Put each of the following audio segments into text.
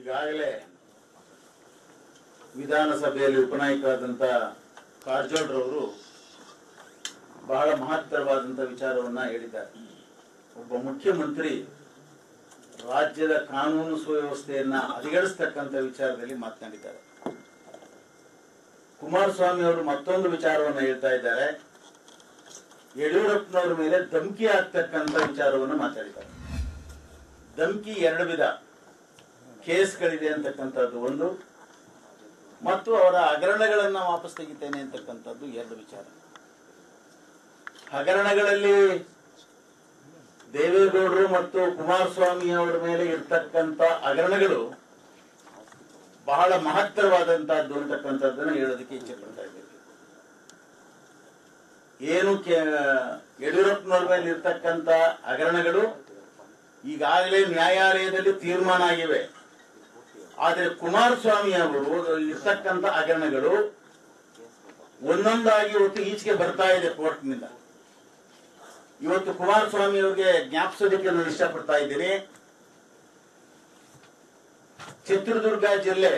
ಈಗಾಗಲೇ ವಿಧಾನಸಭೆಯಲ್ಲಿ ಉಪನಾಯಕರಾದಂಥ ಕಾರಜೋಳರವರು ಬಹಳ ಮಹತ್ತರವಾದಂಥ ವಿಚಾರವನ್ನ ಹೇಳಿದ್ದಾರೆ ಒಬ್ಬ ಮುಖ್ಯಮಂತ್ರಿ ರಾಜ್ಯದ ಕಾನೂನು ಸುವ್ಯವಸ್ಥೆಯನ್ನ ಹದಗೆಡಿಸ್ತಕ್ಕಂಥ ವಿಚಾರದಲ್ಲಿ ಮಾತನಾಡಿದ್ದಾರೆ ಕುಮಾರಸ್ವಾಮಿ ಅವರು ಮತ್ತೊಂದು ವಿಚಾರವನ್ನ ಹೇಳ್ತಾ ಇದ್ದಾರೆ ಯಡಿಯೂರಪ್ಪನವರ ಮೇಲೆ ಧಮಕಿ ಆಗ್ತಕ್ಕಂಥ ವಿಚಾರವನ್ನು ಮಾತಾಡಿದ್ದಾರೆ ಧಮಕಿ ಎರಡು ವಿಧ ಕೇಸ್ಗಳಿದೆ ಅಂತಕ್ಕಂಥದ್ದು ಒಂದು ಮತ್ತು ಅವರ ಹಗರಣಗಳನ್ನ ವಾಪಸ್ ತೆಗಿತೇನೆ ಅಂತಕ್ಕಂಥದ್ದು ಎರಡು ವಿಚಾರ ಹಗರಣಗಳಲ್ಲಿ ದೇವೇಗೌಡರು ಮತ್ತು ಕುಮಾರಸ್ವಾಮಿ ಅವರ ಮೇಲೆ ಇರ್ತಕ್ಕಂಥ ಹಗರಣಗಳು ಬಹಳ ಮಹತ್ತರವಾದಂತಹದ್ದು ಅಂತಕ್ಕಂಥದ್ದನ್ನು ಹೇಳೋದಕ್ಕೆ ಇಚ್ಛೆ ಪಡ್ತಾ ಇದ್ದೇವೆ ಏನು ಕೆ- ಯಡಿಯೂರಪ್ಪನವ್ರ ಮೇಲೆ ಇರ್ತಕ್ಕಂಥ ಹಗರಣಗಳು ಈಗಾಗಲೇ ನ್ಯಾಯಾಲಯದಲ್ಲಿ ತೀರ್ಮಾನ ಆಗಿವೆ ಆದರೆ ಕುಮಾರಸ್ವಾಮಿ ಅವರು ಇರ್ತಕ್ಕಂಥ ಹಗರಣಗಳು ಒಂದೊಂದಾಗಿ ಇವತ್ತು ಈಚೆಗೆ ಬರ್ತಾ ಇದೆ ಕೋರ್ಟ್ನಿಂದ ಇವತ್ತು ಕುಮಾರಸ್ವಾಮಿ ಅವರಿಗೆ ಜ್ಞಾಪಿಸೋದಕ್ಕೆ ನಾನು ಇಷ್ಟಪಡ್ತಾ ಇದ್ದೀನಿ ಚಿತ್ರದುರ್ಗ ಜಿಲ್ಲೆ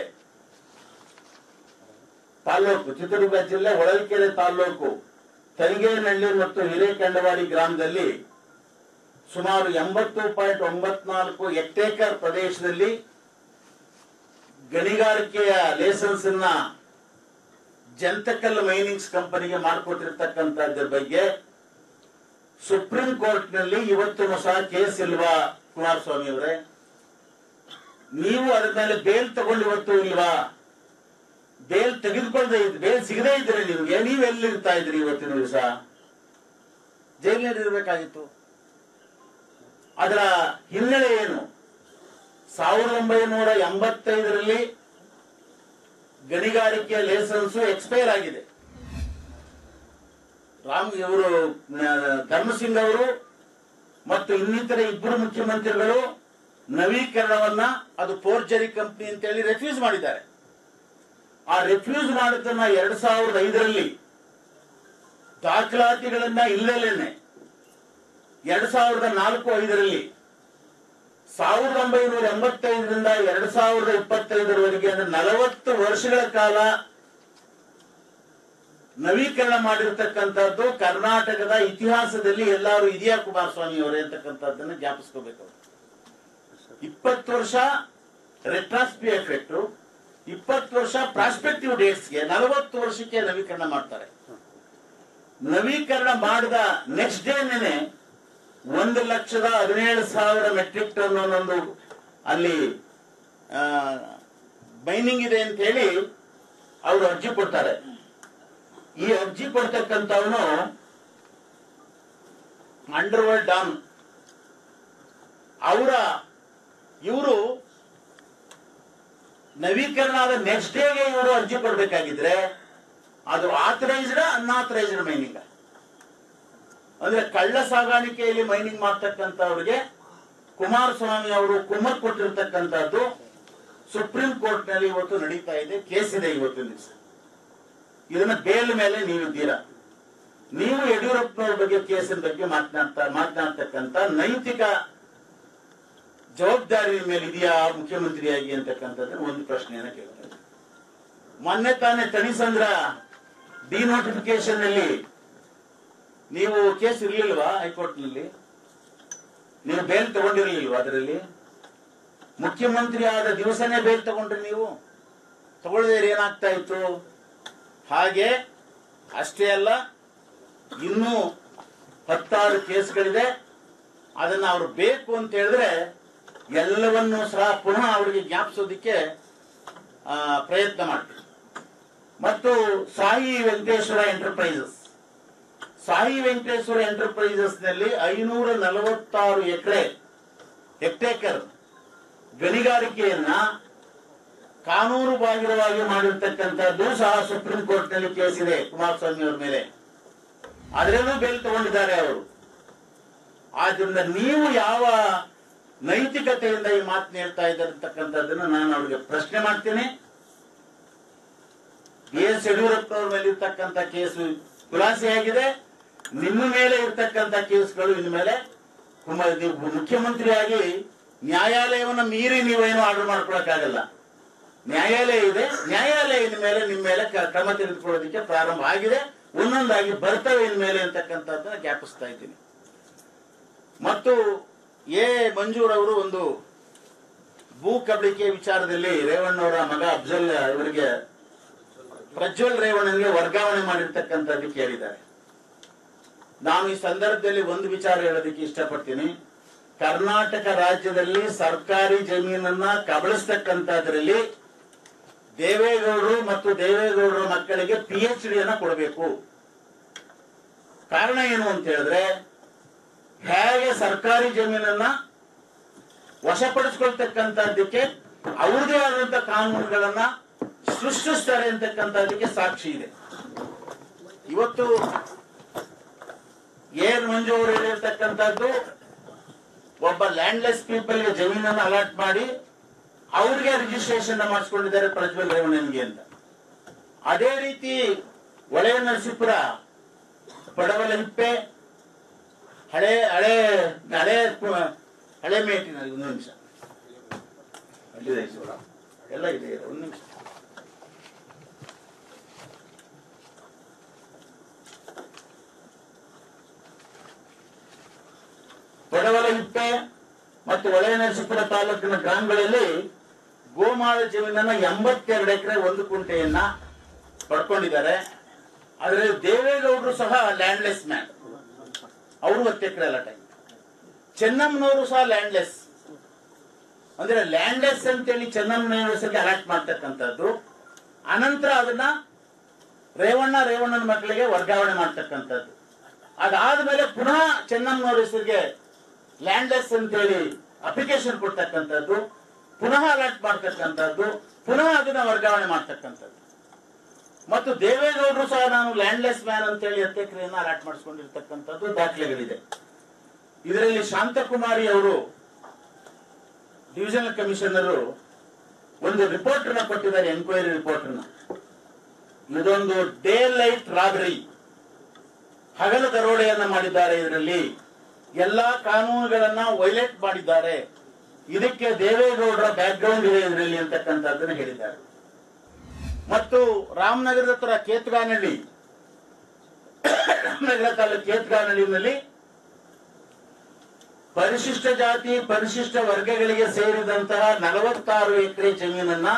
ತಾಲ್ಲೂಕು ಚಿತ್ರದುರ್ಗ ಜಿಲ್ಲೆ ಹೊಳಲ್ಕೆರೆ ತಾಲ್ಲೂಕು ತನಿಗೇನಹಳ್ಳಿ ಮತ್ತು ಹಿರೇಕಂಡವಾಡಿ ಗ್ರಾಮದಲ್ಲಿ ಸುಮಾರು ಎಂಬತ್ತು ಪಾಯಿಂಟ್ ಒಂಬತ್ನಾಲ್ಕು ಹೆಕ್ಟೇಕರ್ ಪ್ರದೇಶದಲ್ಲಿ ಗಣಿಗಾರಿಕೆಯ ಲೈಸೆನ್ಸ್ ಅನ್ನ ಜಂತಕಲ್ ಮೈನಿಂಗ್ಸ್ ಕಂಪನಿಗೆ ಮಾಡಿಕೊಟ್ಟಿರ್ತಕ್ಕಂಥದ್ರ ಬಗ್ಗೆ ಸುಪ್ರೀಂ ಕೋರ್ಟ್ ನಲ್ಲಿ ಇವತ್ತು ಸಹ ಕೇಸ್ ಇಲ್ವಾ ಕುಮಾರಸ್ವಾಮಿ ಅವರೇ ನೀವು ಅದ್ರ ಮೇಲೆ ಬೇಲ್ ತಗೊಂಡು ಇವತ್ತು ಇಲ್ವಾ ಬೇಲ್ ತೆಗೆದುಕೊಳ್ಳದೆ ಇದ್ ಬೇಲ್ ಸಿಗದೇ ಇದ್ರೆ ನಿಮ್ಗೆ ನೀವು ಎಲ್ಲಿರ್ತಾ ಇದ್ರಿ ಇವತ್ತಿನ ದಿವಸ ಜೈಲಿನಲ್ಲಿ ಇರಬೇಕಾಗಿತ್ತು ಅದರ ಹಿನ್ನೆಲೆ ಏನು ಸಾವಿರದ ಒಂಬೈನೂರ ಎಂಬತ್ತೈದರಲ್ಲಿ ಗಣಿಗಾರಿಕೆಯ ಲೈಸೆನ್ಸ್ ಎಕ್ಸ್ಪೈರ್ ಆಗಿದೆ ರಾಮ್ ಇವರು ಧರ್ಮಸಿಂಗ್ ಅವರು ಮತ್ತು ಇನ್ನಿತರ ಇಬ್ಬರು ಮುಖ್ಯಮಂತ್ರಿಗಳು ನವೀಕರಣವನ್ನ ಅದು ಫೋರ್ಜರಿ ಕಂಪನಿ ಅಂತ ಹೇಳಿ ರೆಫ್ಯೂಸ್ ಮಾಡಿದ್ದಾರೆ ಆ ರೆಫ್ಯೂಸ್ ಮಾಡಿದ್ದನ್ನ ಎರಡ್ ಸಾವಿರದ ಐದರಲ್ಲಿ ದಾಖಲಾತಿಗಳನ್ನ ಇಲ್ಲಲೇನೆ ಎರಡ್ ಸಾವಿರದ ನಾಲ್ಕು ಐದರಲ್ಲಿ ಸಾವಿರದ ಒಂಬೈನೂರ ಎಂಬತ್ತೈದರಿಂದ ಎರಡ್ ಸಾವಿರದ ಇಪ್ಪತ್ತೈದರವರೆಗೆ ಅಂದ್ರೆ ನಲವತ್ತು ವರ್ಷಗಳ ಕಾಲ ನವೀಕರಣ ಮಾಡಿರ್ತಕ್ಕಂಥದ್ದು ಕರ್ನಾಟಕದ ಇತಿಹಾಸದಲ್ಲಿ ಎಲ್ಲರೂ ಇದೆಯಾ ಕುಮಾರಸ್ವಾಮಿ ಅವರೇ ಅಂತಕ್ಕಂಥದ್ದನ್ನ ಜ್ಞಾಪಿಸ್ಕೋಬೇಕು ಅವರು. ಇಪ್ಪತ್ತು ವರ್ಷ ರೆಟ್ರಾಸ್ಪಿ ಎಫೆಕ್ಟ್ ಇಪ್ಪತ್ತು ವರ್ಷ ಪ್ರಾಸ್ಪೆಕ್ಟಿವ್ ಡೇಟ್ಸ್ಗೆ ನಲವತ್ತು ವರ್ಷಕ್ಕೆ ನವೀಕರಣ ಮಾಡ್ತಾರೆ ನವೀಕರಣ ಮಾಡಿದ ನೆಕ್ಸ್ಟ್ ಡೇನೇನೆ ಒಂದು ಲಕ್ಷದ ಹದಿನೇಳು ಸಾವಿರ ಮೆಟ್ರಿಕ್ ಟನ್ ಅನ್ನೊಂದು ಅಲ್ಲಿ ಮೈನಿಂಗ್ ಇದೆ ಅಂತ ಹೇಳಿ ಅವರು ಅರ್ಜಿ ಕೊಡ್ತಾರೆ ಈ ಅರ್ಜಿ ಕೊಡ್ತಕ್ಕಂಥವನು ಅಂಡರ್ವರ್ಲ್ಡ್ ಡಾನ್ ಅವರ ಇವರು ನವೀಕರಣ ಆದ ನೆಕ್ಸ್ಟ್ ಡೇಗೆ ಇವರು ಅರ್ಜಿ ಕೊಡ್ಬೇಕಾಗಿದ್ರೆ ಅದು ಆಥರೈಸ್ಡ್ ಅನ್ಆಥರೈಸ್ಡ್ ಮೈನಿಂಗ್ ಅಂದ್ರೆ ಕಳ್ಳ ಸಾಗಾಣಿಕೆಯಲ್ಲಿ ಮೈನಿಂಗ್ ಮಾಡ್ತಕ್ಕಂಥವ್ರಿಗೆ ಕುಮಾರಸ್ವಾಮಿ ಅವರು ಕುಮ್ಮಕ್ ಕೊಟ್ಟಿರ್ತಕ್ಕಂಥದ್ದು ಸುಪ್ರೀಂ ಕೋರ್ಟ್ ನಲ್ಲಿ ಇವತ್ತು ನಡೀತಾ ಇದೆ ಕೇಸ್ ಇದೆ ಇವತ್ತು ದಿವಸ ಇದನ್ನ ಬೇಲ್ ಮೇಲೆ ನೀವಿದ್ದೀರಾ ನೀವು ಯಡಿಯೂರಪ್ಪನವ್ರ ಬಗ್ಗೆ ಕೇಸಿನ ಬಗ್ಗೆ ಮಾತನಾಡ್ತಾ ಮಾತನಾಡ್ತಕ್ಕಂಥ ನೈತಿಕ ಜವಾಬ್ದಾರಿ ಮೇಲೆ ಇದೆಯಾ ಮುಖ್ಯಮಂತ್ರಿಯಾಗಿ ಅಂತಕ್ಕಂಥದ್ದನ್ನ ಒಂದು ಪ್ರಶ್ನೆಯನ್ನ ಕೇಳ್ತಾರೆ ಮೊನ್ನೆ ತಾನೇ ತಣಿಸಂದ್ರ ಡಿನೋಟಿಫಿಕೇಶನ್ ನಲ್ಲಿ ನೀವು ಕೇಸ್ ಇರ್ಲಿಲ್ವಾ ಹೈಕೋರ್ಟ್ ನಲ್ಲಿ ನೀವು ಬೇಲ್ ತಗೊಂಡಿರ್ಲಿಲ್ವಾ ಅದರಲ್ಲಿ ಮುಖ್ಯಮಂತ್ರಿ ಆದ ದಿವಸನೇ ಬೇಲ್ ತಗೊಂಡ್ರಿ ನೀವು ತಗೊಳ್ಳದೆ ಏನಾಗ್ತಾ ಇತ್ತು ಹಾಗೆ ಅಷ್ಟೇ ಅಲ್ಲ ಇನ್ನೂ ಹತ್ತಾರು ಕೇಸ್ಗಳಿದೆ ಅದನ್ನ ಅವರು ಬೇಕು ಅಂತ ಹೇಳಿದ್ರೆ ಎಲ್ಲವನ್ನೂ ಸಹ ಪುನಃ ಅವರಿಗೆ ಜ್ಞಾಪಿಸೋದಿಕ್ಕೆ ಆ, ಪ್ರಯತ್ನ ಮಾಡ್ತೀವಿ ಮತ್ತು ಸಾಯಿ ವೆಂಕಟೇಶ್ವರ ಎಂಟರ್ಪ್ರೈಸಸ್ ಸಾಯಿ ವೆಂಕಟೇಶ್ವರ ಎಂಟರ್ಪ್ರೈಸಸ್ ನಲ್ಲಿ ಐನೂರ ನಲವತ್ತಾರು ಎಕರೆ ಹೆಕ್ಟೇಕರ್ ಗಣಿಗಾರಿಕೆಯನ್ನ ಕಾನೂನು ಬಾಹಿರವಾಗಿ ಮಾಡಿರ್ತಕ್ಕಂಥದ್ದು ಸಹ ಸುಪ್ರೀಂ ಕೋರ್ಟ್ ನಲ್ಲಿ ಕೇಸ್ ಇದೆ ಕುಮಾರಸ್ವಾಮಿ ಅವರ ಮೇಲೆ ಅದರಲ್ಲೂ ಬೇಲ್ ತಗೊಂಡಿದ್ದಾರೆ ಅವರು ಆದ್ರಿಂದ ನೀವು ಯಾವ ನೈತಿಕತೆಯಿಂದ ಈ ಮಾತನ್ನ ಹೇಳ್ತಾ ಇದ್ದಾರೆ ಅಂತಕ್ಕಂಥದ್ದನ್ನ ನಾನು ಅವ್ರಿಗೆ ಪ್ರಶ್ನೆ ಮಾಡ್ತೀನಿ ಬಿ ಎಸ್ ಯಡಿಯೂರಪ್ಪನವ್ರ ಮೇಲೆ ಇರ್ತಕ್ಕಂಥ ಕೇಸು ಖುಲಾಸೆಯಾಗಿದೆ ನಿಮ್ಮ ಮೇಲೆ ಇರ್ತಕ್ಕಂಥ ಕೇಸ್ಗಳು ಇನ್ಮೇಲೆ ಕುಮಾರ್ ನೀವು ಮುಖ್ಯಮಂತ್ರಿಯಾಗಿ ನ್ಯಾಯಾಲಯವನ್ನ ಮೀರಿ ನೀವೇನು ಆರ್ಡರ್ ಮಾಡ್ಕೊಳಕ್ಕಾಗಲ್ಲ ನ್ಯಾಯಾಲಯ ಇದೆ ನ್ಯಾಯಾಲಯದ ಮೇಲೆ ನಿಮ್ಮ ಮೇಲೆ ಕ- ಕ್ರಮ ತೆಗೆದುಕೊಳ್ಳೋದಕ್ಕೆ ಪ್ರಾರಂಭ ಆಗಿದೆ ಒಂದೊಂದಾಗಿ ಬರ್ತವೆ ಇನ್ಮೇಲೆ ಅಂತಕ್ಕಂಥದ್ದನ್ನ ಜ್ಞಾಪಿಸ್ತಾ ಇದ್ದೀನಿ ಮತ್ತು ಎ ಮಂಜೂರ್ ಅವರು ಒಂದು ಭೂ ಕಬಳಿಕೆ ವಿಚಾರದಲ್ಲಿ ರೇವಣ್ಣವರ ಮಗ ಅಫ್ಜಲ್ ಇವರಿಗೆ ಪ್ರಜ್ವಲ್ ರೇವಣ್ಣನಿಗೆ ವರ್ಗಾವಣೆ ಮಾಡಿರ್ತಕ್ಕಂಥದ್ದು ಕೇಳಿದ್ದಾರೆ ನಾನು ಈ ಸಂದರ್ಭದಲ್ಲಿ ಒಂದು ವಿಚಾರ ಹೇಳೋದಕ್ಕೆ ಇಷ್ಟಪಡ್ತೀನಿ ಕರ್ನಾಟಕ ರಾಜ್ಯದಲ್ಲಿ ಸರ್ಕಾರಿ ಜಮೀನನ್ನ ಕಬಳಿಸ್ತಕ್ಕಂಥದ್ರಲ್ಲಿ ದೇವೇಗೌಡರು ಮತ್ತು ದೇವೇಗೌಡರ ಮಕ್ಕಳಿಗೆ ಪಿ ಎಚ್ ಡಿಯನ್ನ ಕೊಡಬೇಕು ಕಾರಣ ಏನು ಅಂತ ಹೇಳಿದ್ರೆ ಹೇಗೆ ಸರ್ಕಾರಿ ಜಮೀನನ್ನ ವಶಪಡಿಸ್ಕೊಳ್ತಕ್ಕಂಥದ್ದಕ್ಕೆ ಅವ್ರದೇ ಆದಂತ ಕಾನೂನುಗಳನ್ನ ಸೃಷ್ಟಿಸ್ತಾರೆ ಅಂತಕ್ಕಂಥದ್ದಕ್ಕೆ ಸಾಕ್ಷಿ ಇದೆ ಇವತ್ತು ಏರ್ ಮಂಜು ಅವರು ಹೇಳಿರ್ತಕ್ಕಂಥದ್ದು ಒಬ್ಬ ಲ್ಯಾಂಡ್ಲೆಸ್ ಪೀಪಲ್ಗೆ ಜಮೀನನ್ನು ಅಲಾಟ್ ಮಾಡಿ ಅವ್ರಿಗೆ ರಿಜಿಸ್ಟ್ರೇಷನ್ ಮಾಡಿಸ್ಕೊಂಡಿದ್ದಾರೆ ಪ್ರಜ್ವಲ್ ರೇವಣ್ಣನಿಗೆ ಅಂತ ಅದೇ ರೀತಿ ಒಳೆಯ ನರಸೀಪುರ ಪಡವಲಹಿಪ್ಪೆ ಹಳೆ ಹಳೆ ಹಳೆ ಹಳೆ ಮೇಟಿನಲ್ಲಿ ಒಂದು ನಿಮಿಷ ಅಲ್ಲಿದೆ ಶಿವರ. ಎಲ್ಲ ಇದೆ ಒಂದು ನಿಮಿಷ ಪಡವಲಹಿಪ್ಪೆ ಮತ್ತು ಒಳೆಯ ನರಸೀಪುರ ತಾಲೂಕಿನ ಗ್ರಾಮಗಳಲ್ಲಿ ಗೋಮಾಳ ಜಮೀನನ್ನ ಎಂಬತ್ತೆರಡು ಎಕರೆ ಒಂದು ಕುಂಟೆಯನ್ನ ಪಡ್ಕೊಂಡಿದ್ದಾರೆ ಆದ್ರೆ ದೇವೇಗೌಡರು ಸಹ ಲ್ಯಾಂಡ್ಲೆಸ್ ಮ್ಯಾನ್ ಅವರು ಹತ್ತು ಎಕರೆ ಅಲಾಟ್ ಆಗಿದೆ ಚೆನ್ನಮ್ಮನವರು ಸಹ ಲ್ಯಾಂಡ್ಲೆಸ್ ಅಂದ್ರೆ ಲ್ಯಾಂಡ್ಲೆಸ್ ಅಂತೇಳಿ ಚೆನ್ನಮ್ಮನವರಿಗೆ ಅಲಾಟ್ ಮಾಡ್ತಕ್ಕಂಥದ್ದು ಅನಂತರ ಅದನ್ನ ರೇವಣ್ಣ ರೇವಣ್ಣನ ಮಕ್ಕಳಿಗೆ ವರ್ಗಾವಣೆ ಮಾಡ್ತಕ್ಕಂಥದ್ದು ಅದಾದ್ಮೇಲೆ ಪುನಃ ಚೆನ್ನಮ್ಮನವ್ರ ಹೆಸರಿಗೆ ಲ್ಯಾಂಡ್ಲೆಸ್ ಅಂತೇಳಿ ಅಪ್ಲಿಕೇಶನ್ ಕೊಡ್ತಕ್ಕಂಥದ್ದು ಪುನಃ ಅಲಾಟ್ ಮಾಡ್ತಕ್ಕಂಥದ್ದು ಪುನಃ ಅದನ್ನ ವರ್ಗಾವಣೆ ಮಾಡ್ತಕ್ಕಂಥದ್ದು ಮತ್ತು ದೇವೇಗೌಡರು ಸಹ ನಾನು ಲ್ಯಾಂಡ್ಲೆಸ್ ಮ್ಯಾನ್ ಅಂತೇಳಿ ಹತ್ತು ಎಕರೆಯನ್ನ ಅಲಾಟ್ ಮಾಡಿಸ್ಕೊಂಡಿರ್ತಕ್ಕಂಥದ್ದು ದಾಖಲೆಗಳಿದೆ ಇದರಲ್ಲಿ ಶಾಂತಕುಮಾರಿ ಅವರು ಡಿವಿಷನಲ್ ಕಮಿಷನರು ಒಂದು ರಿಪೋರ್ಟ್ ಅನ್ನ ಕೊಟ್ಟಿದ್ದಾರೆ ಎನ್ಕ್ವೈರಿ ರಿಪೋರ್ಟ್ ಅನ್ನ ಇದೊಂದು ಡೇ ಲೈಟ್ ರಾಬರಿ ಹಗಲು ದರೋಡೆಯನ್ನ ಮಾಡಿದ್ದಾರೆ ಇದರಲ್ಲಿ ಎಲ್ಲಾ ಕಾನೂನುಗಳನ್ನ ವೈಲೇಟ್ ಮಾಡಿದ್ದಾರೆ ಇದಕ್ಕೆ ದೇವೇಗೌಡರ ಬ್ಯಾಕ್ ಗ್ರೌಂಡ್ ಇದೆ ಇದರಲ್ಲಿ ಅಂತಕ್ಕಂಥದ್ದನ್ನ ಹೇಳಿದ್ದಾರೆ ಮತ್ತು ರಾಮನಗರದ ಹತ್ರ ಕೇತ್ಗಾನಹಳ್ಳಿ ರಾಮನಗರ ತಾಲೂಕು ಕೇತ್ಗಾನಹಳ್ಳಿನಲ್ಲಿ ಪರಿಶಿಷ್ಟ ಜಾತಿ ಪರಿಶಿಷ್ಟ ವರ್ಗಗಳಿಗೆ ಸೇರಿದಂತಹ ನಲವತ್ತಾರು ಎಕರೆ ಜಮೀನನ್ನ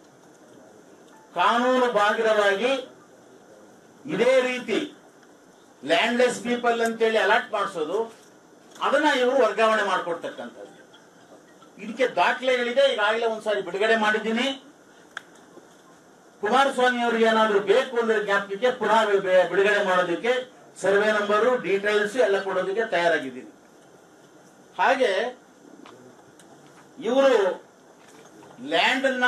ಕಾನೂನು ಬಾಹಿರವಾಗಿ ಇದೇ ರೀತಿ ಲ್ಯಾಂಡ್ಲೆಸ್ ಪೀಪಲ್ ಅಂತೇಳಿ ಅಲಾಟ್ ಮಾಡಿಸೋದು ಅದನ್ನ ಇವರು ವರ್ಗಾವಣೆ ಮಾಡಿಕೊಡ್ತಕ್ಕಂಥದ್ದು ಇದಕ್ಕೆ ದಾಖಲೆಗಳಿದೆ ಈಗಾಗಲೇ ಒಂದ್ಸಾರಿ ಬಿಡುಗಡೆ ಮಾಡಿದ್ದೀನಿ ಕುಮಾರಸ್ವಾಮಿ ಅವರಿಗೆ ಏನಾದ್ರು ಬೇಕು ಅಂದ್ರೆ ಜ್ಞಾಪಕಕ್ಕೆ ಪುನಃ ಬಿ- ಬಿಡುಗಡೆ ಮಾಡೋದಕ್ಕೆ ಸರ್ವೆ ನಂಬರು ಡೀಟೇಲ್ಸ್ ಎಲ್ಲ ಕೊಡೋದಕ್ಕೆ ತಯಾರಾಗಿದ್ದೀನಿ ಹಾಗೆ ಇವರು ಲ್ಯಾಂಡ್ ಅನ್ನ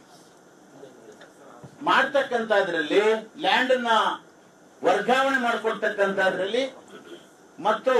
ಮಾಡ್ತಕ್ಕಂಥದ್ರಲ್ಲಿ ಲ್ಯಾಂಡ್ ಅನ್ನ ವರ್ಗಾವಣೆ ಮಾಡಿಕೊಡ್ತಕ್ಕಂಥದ್ರಲ್ಲಿ ಮತ್ತು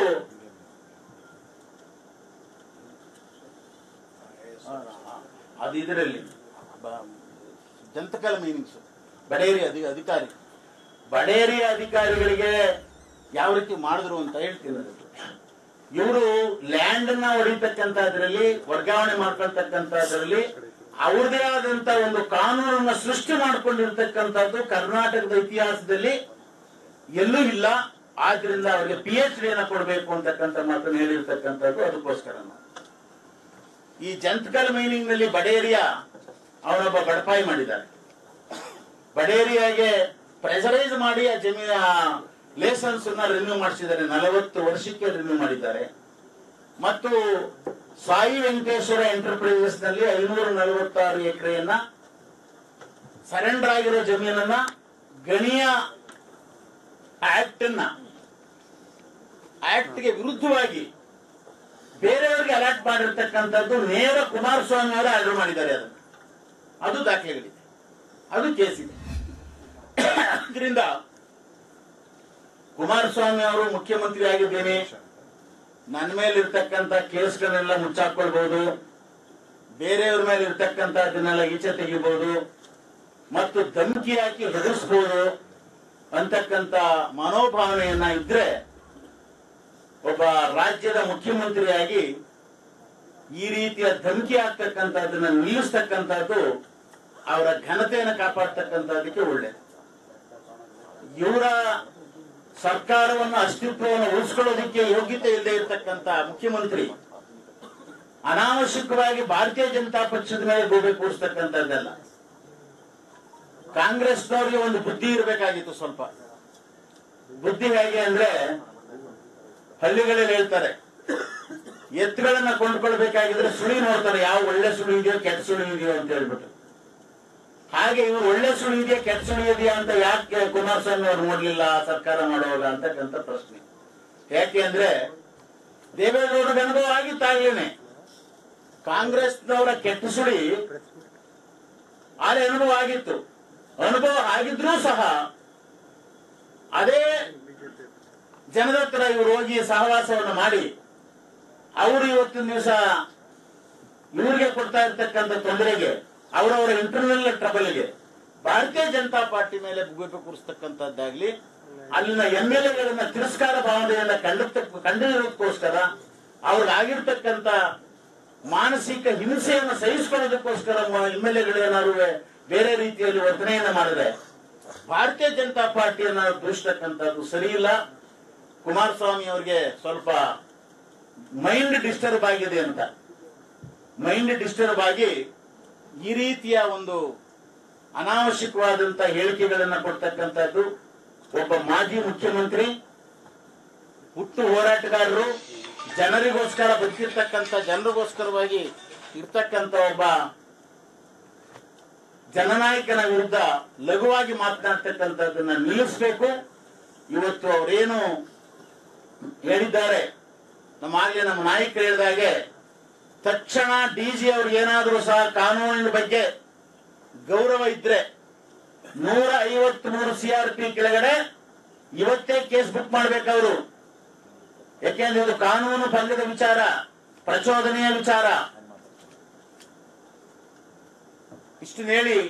ಅದು ಇದರಲ್ಲಿ ಬ- ಜಂತಕಲ ಮೀನಿಂಗ್ಸ್ ಬಡೇರಿ ಅಧಿ ಅಧಿಕಾರಿ ಬಡೇರಿ ಅಧಿಕಾರಿಗಳಿಗೆ ಯಾವ ರೀತಿ ಮಾಡಿದ್ರು ಅಂತ ಹೇಳ್ತೀನಿ ಇವರು ಲ್ಯಾಂಡ್ ಅನ್ನ ಹೊಡಿತಕ್ಕಂಥದ್ರಲ್ಲಿ ವರ್ಗಾವಣೆ ಮಾಡ್ಕೊಳ್ತಕ್ಕಂಥದ್ರಲ್ಲಿ ಅವ್ರದೇ ಆದಂತ ಒಂದು ಕಾನೂನನ್ನ ಸೃಷ್ಟಿ ಮಾಡ್ಕೊಂಡಿರ್ತಕ್ಕಂಥದ್ದು ಕರ್ನಾಟಕದ ಇತಿಹಾಸದಲ್ಲಿ ಎಲ್ಲೂ ಇಲ್ಲ ಆದ್ರಿಂದ ಅವರಿಗೆ ಪಿ ಎಚ್ ಡಿಯನ್ನ ಕೊಡಬೇಕು ಅಂತಕ್ಕಂಥ ಮಾತನ್ನು ಹೇಳಿರ್ತಕ್ಕಂಥದ್ದು ಅದಕ್ಕೋಸ್ಕರ ನಾವು ಈ ಜಂತ್ಕಲ್ ಮೈನಿಂಗ್ ನಲ್ಲಿ ಬಡೇರಿಯ ಅವನೊಬ್ಬ ಬಡಪಾಯಿ ಮಾಡಿದ್ದಾರೆ ಬಡೇರಿಯಾಗೆ ಪ್ರೆಸರೈಸ್ ಮಾಡಿ ಆ ಜಮೀನ ಲೈಸೆನ್ಸ್ ನ ರಿನ್ಯೂ ಮಾಡಿಸಿದ್ದಾರೆ ನಲವತ್ತು ವರ್ಷಕ್ಕೆ ರಿನ್ಯೂ ಮಾಡಿದ್ದಾರೆ ಮತ್ತು ಸಾಯಿ ವೆಂಕಟೇಶ್ವರ ಎಂಟರ್ಪ್ರೈಸಸ್ ನಲ್ಲಿ ಐನೂರ ನಲವತ್ತಾರು ಎಕರೆಯನ್ನ ಸರೆಂಡರ್ ಆಗಿರೋ ಜಮೀನನ್ನ ಗಣಿಯ ಆಕ್ಟ್ ಅನ್ನ ಆಕ್ಟ್ ಗೆ ವಿರುದ್ಧವಾಗಿ ಬೇರೆಯವರಿಗೆ ಅಲಾಟ್ ಮಾಡಿರ್ತಕ್ಕಂಥದ್ದು ನೇರ ಕುಮಾರಸ್ವಾಮಿ ಅವರು ಆರ್ಡರ್ ಮಾಡಿದ್ದಾರೆ ಅದನ್ನು ಅದು ದಾಖಲೆಗಳಿದೆ ಅದು ಕೇಸ್ ಇದೆ ಅದರಿಂದ ಕುಮಾರಸ್ವಾಮಿ ಅವರು ಮುಖ್ಯಮಂತ್ರಿ ಆಗಿದ್ದೇನೆ ನನ್ನ ಮೇಲೆ ಇರ್ತಕ್ಕಂಥ ಕೇಸ್ಗಳನ್ನೆಲ್ಲ ಮುಚ್ಚಾಕೊಳ್ಬಹುದು ಬೇರೆಯವ್ರ ಮೇಲೆ ಇರ್ತಕ್ಕಂಥದ್ದನ್ನೆಲ್ಲ ಈಚೆ ತೆಗಿಬಹುದು ಮತ್ತು ಧಮಕಿ ಹಾಕಿ ಹೆದರ್ಸ್ಬೋದು ಅಂತಕ್ಕಂಥ ಮನೋಭಾವನೆಯನ್ನ ಇದ್ರೆ ಒಬ್ಬ ರಾಜ್ಯದ ಮುಖ್ಯಮಂತ್ರಿಯಾಗಿ ಈ ರೀತಿಯ ಧಮಕಿ ಆಗ್ತಕ್ಕಂಥದ್ದನ್ನ ನಿಲ್ಲಿಸ್ತಕ್ಕಂಥದ್ದು ಅವರ ಘನತೆಯನ್ನು ಕಾಪಾಡ್ತಕ್ಕಂಥದ್ದಕ್ಕೆ ಒಳ್ಳೆ ಇವರ ಸರ್ಕಾರವನ್ನು ಅಸ್ತಿತ್ವವನ್ನು ಉಳಿಸ್ಕೊಳ್ಳೋದಕ್ಕೆ ಯೋಗ್ಯತೆ ಇಲ್ಲದೆ ಇರತಕ್ಕಂತ ಮುಖ್ಯಮಂತ್ರಿ ಅನಾವಶ್ಯಕವಾಗಿ ಭಾರತೀಯ ಜನತಾ ಪಕ್ಷದ ಮೇಲೆ ಗೋಬೆ ಕೂರಿಸ್ತಕ್ಕಂಥದ್ದಲ್ಲ ಕಾಂಗ್ರೆಸ್ನವ್ರಿಗೆ ಒಂದು ಬುದ್ಧಿ ಇರಬೇಕಾಗಿತ್ತು ಸ್ವಲ್ಪ ಬುದ್ಧಿ ಹೇಗೆ ಅಂದ್ರೆ ಹಳ್ಳಿಗಳಲ್ಲಿ ಹೇಳ್ತಾರೆ ಎತ್ತುಗಳನ್ನ ಕೊಂಡ್ಕೊಳ್ಬೇಕಾಗಿದ್ರೆ ಸುಳಿ ನೋಡ್ತಾರೆ ಯಾವ ಒಳ್ಳೆ ಸುಳಿ ಇದೆಯೋ ಕೆಟ್ಟ ಸುಳಿ ಇದೆಯೋ ಅಂತ ಹೇಳ್ಬಿಟ್ಟು ಹಾಗೆ ಇವರು ಒಳ್ಳೆ ಸುಳಿ ಇದೆಯಾ ಕೆಟ್ಟ ಸುಳಿ ಇದೆಯಾ ಅಂತ ಯಾಕೆ ಕುಮಾರಸ್ವಾಮಿ ಅವ್ರು ನೋಡ್ಲಿಲ್ಲ ಸರ್ಕಾರ ಮಾಡುವಾಗ ಅಂತಕ್ಕಂಥ ಪ್ರಶ್ನೆ ಯಾಕೆ ಅಂದ್ರೆ ದೇವೇಗೌಡರಿಗೆ ಅನುಭವ ಆಗಿತ್ತಾಗ್ಲೇನೆ ಕಾಂಗ್ರೆಸ್ನವರ ಕೆಟ್ಟ ಸುಳಿ ಆದ್ರೆ ಅನುಭವ ಆಗಿತ್ತು ಅನುಭವ ಆಗಿದ್ರೂ ಸಹ ಅದೇ ಜನದ ಹತ್ರ ಇವರು ಹೋಗಿ ಸಹವಾಸವನ್ನು ಮಾಡಿ ಅವರು ಇವತ್ತಿನ ದಿವಸ ಇವ್ರಿಗೆ ಕೊಡ್ತಾ ಇರ್ತಕ್ಕಂಥ ತೊಂದರೆಗೆ ಅವರವರ ಇಂಟರ್ನಲ್ ಟ್ರಬಲ್ಗೆ ಭಾರತೀಯ ಜನತಾ ಪಾರ್ಟಿ ಮೇಲೆ ಗುಬ್ಬೆ ಕೂರಿಸ್ತಕ್ಕಂಥದ್ದಾಗ್ಲಿ ಅಲ್ಲಿನ ಎಂ ಎಲ್ ಎಗಳನ್ನ ತಿರಸ್ಕಾರ ಭಾವನೆಯನ್ನ ಕಂಡಿರ್ತಕ್ಕ ಕಂಡಿರೋದಕ್ಕೋಸ್ಕರ ಅವ್ರಿಗಾಗಿರ್ತಕ್ಕಂಥ ಮಾನಸಿಕ ಹಿಂಸೆಯನ್ನು ಸಹಿಸಿಕೊಳ್ಳೋದಕ್ಕೋಸ್ಕರ ಎಂ ಎಲ್ ಎಗಳೇನಾದ್ರು ಬೇರೆ ರೀತಿಯಲ್ಲಿ ವರ್ತನೆಯನ್ನ ಮಾಡಿದ್ರೆ ಭಾರತೀಯ ಜನತಾ ಪಾರ್ಟಿಯನ್ನ ದೂಷಿಸ್ತಕ್ಕಂಥದ್ದು ಸರಿ ಇಲ್ಲ ಕುಮಾರಸ್ವಾಮಿ ಅವರಿಗೆ ಸ್ವಲ್ಪ ಮೈಂಡ್ ಡಿಸ್ಟರ್ಬ್ ಆಗಿದೆ ಅಂತ ಮೈಂಡ್ ಡಿಸ್ಟರ್ಬ್ ಆಗಿ ಈ ರೀತಿಯ ಒಂದು ಅನಾವಶ್ಯಕವಾದಂತ ಹೇಳಿಕೆಗಳನ್ನ ಕೊಡ್ತಕ್ಕಂಥದ್ದು ಒಬ್ಬ ಮಾಜಿ ಮುಖ್ಯಮಂತ್ರಿ ಹುಟ್ಟು ಹೋರಾಟಗಾರರು ಜನರಿಗೋಸ್ಕರ ಬದುಕಿರ್ತಕ್ಕಂಥ ಜನರಿಗೋಸ್ಕರವಾಗಿ ಇರ್ತಕ್ಕಂಥ ಒಬ್ಬ ಜನನಾಯಕನ ವಿರುದ್ಧ ಲಘುವಾಗಿ ಮಾತನಾಡ್ತಕ್ಕಂಥದ್ದನ್ನ ನಿಲ್ಲಿಸಬೇಕು ಇವತ್ತು ಅವರೇನು ಹೇಳಿದ್ದಾರೆ ನಮ್ಮ ಆಗ್ಲೇ ನಮ್ಮ ನಾಯಕರು ಹೇಳಿದಾಗೆ ತಕ್ಷಣ ಡಿಜಿ ಅವ್ರಿಗೆ ಏನಾದರೂ ಸಹ ಕಾನೂನಿನ ಬಗ್ಗೆ ಗೌರವ ಇದ್ರೆ ನೂರ ಐವತ್ತ್ ಮೂರು ಸಿಆರ್ ಪಿ ಕೆಳಗಡೆ ಇವತ್ತೇ ಕೇಸ್ ಬುಕ್ ಮಾಡ್ಬೇಕವರು ಯಾಕೆಂದ್ರೆ ಇದು ಕಾನೂನು ಭಂಗದ ವಿಚಾರ ಪ್ರಚೋದನೆಯ ವಿಚಾರ ಇಷ್ಟು ಹೇಳಿ